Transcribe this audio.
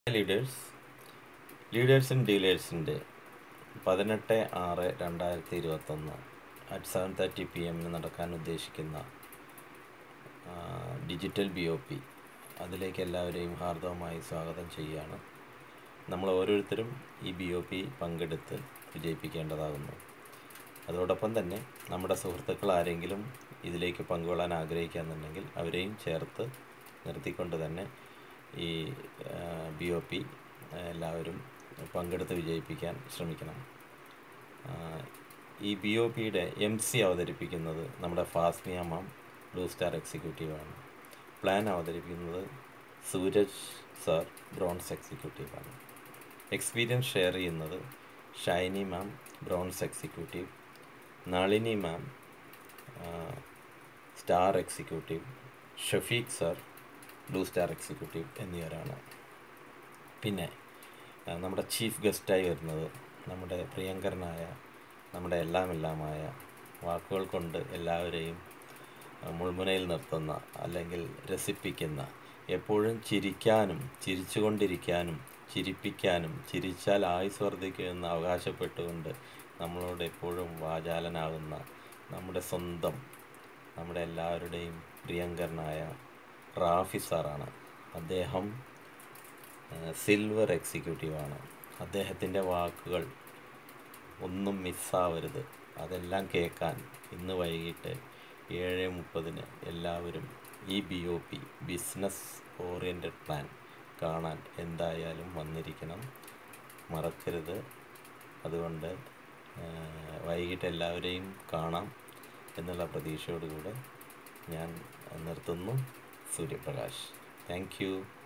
leaders leaders and ഡീലേഴ്സിൻ്റെ പതിനെട്ട് ആറ് രണ്ടായിരത്തി ഇരുപത്തൊന്ന് അറ്റ് സെവൻ തേർട്ടി പി എമ്മിന് നടക്കാൻ ഉദ്ദേശിക്കുന്ന ആ, ഡിജിറ്റൽ ബി ഒ പി അതിലേക്ക് എല്ലാവരെയും ഹാർദവമായി സ്വാഗതം ചെയ്യുകയാണ് നമ്മൾ ഓരോരുത്തരും ഈ ബി ഒ പി പങ്കെടുത്ത് വിജയിപ്പിക്കേണ്ടതാകുന്നു അതോടൊപ്പം തന്നെ നമ്മുടെ സുഹൃത്തുക്കൾ ആരെങ്കിലും ഇതിലേക്ക് പങ്കുകൊള്ളാൻ ആഗ്രഹിക്കുകയെന്നുണ്ടെങ്കിൽ അവരെയും ചേർത്ത് നിർത്തിക്കൊണ്ട് തന്നെ ഈ ബി ഒ പി എല്ലാവരും പങ്കെടുത്ത് വിജയിപ്പിക്കാൻ ശ്രമിക്കണം ആ, ഈ ബി ഒ പിയുടെ എം സി അവതരിപ്പിക്കുന്നത് നമ്മുടെ ഫാസ്മിയ മാം ബ്ലൂ സ്റ്റാർ എക്സിക്യൂട്ടീവാണ് പ്ലാൻ അവതരിപ്പിക്കുന്നത് സൂരജ് സാർ ബ്രോൺസ് എക്സിക്യൂട്ടീവാണ് എക്സ്പീരിയൻസ് ഷെയർ ചെയ്യുന്നത് Shiny ma'am bronze executive Nalini ma'am star executive Shafeeq sir blue star executive എന്നിവരാണ് പിന്നെ ആ, നമ്മുടെ ചീഫ് ഗസ്റ്റായി വരുന്നത് നമ്മുടെ പ്രിയങ്കരനായ നമ്മുടെ എല്ലാം എല്ലാമായ വാക്കുകൾ കൊണ്ട് എല്ലാവരെയും ആ, മുൾമുനയിൽ നിർത്തുന്ന അല്ലെങ്കിൽ രസിപ്പിക്കുന്ന എപ്പോഴും ചിരിക്കാനും ചിരിച്ചുകൊണ്ടിരിക്കാനും ചിരിപ്പിക്കാനും ചിരിച്ചാൽ ആയുസ് വർദ്ധിക്കുമെന്ന് അവകാശപ്പെട്ടുകൊണ്ട് നമ്മളോട് എപ്പോഴും വാചാലനാകുന്ന നമ്മുടെ സ്വന്തം നമ്മുടെ എല്ലാവരുടെയും പ്രിയങ്കരനായ റാഫി സാറാണ് അദ്ദേഹം സിൽവർ എക്സിക്യൂട്ടീവാണ് അദ്ദേഹത്തിൻ്റെ വാക്കുകൾ ഒന്നും മിസ്സാവരുത് അതെല്ലാം കേൾക്കാൻ ഇന്ന് വൈകിട്ട് ഏഴ് മുപ്പതിന് എല്ലാവരും ഈ B O P business oriented plan കാണാൻ എന്തായാലും വന്നിരിക്കണം മറക്കരുത് അതുകൊണ്ട് ആ, വൈകിട്ട് എല്ലാവരെയും കാണാം എന്നുള്ള പ്രതീക്ഷയോടുകൂടെ ഞാൻ നിർത്തുന്നു സൂര്യപ്രകാശ് താങ്ക് യു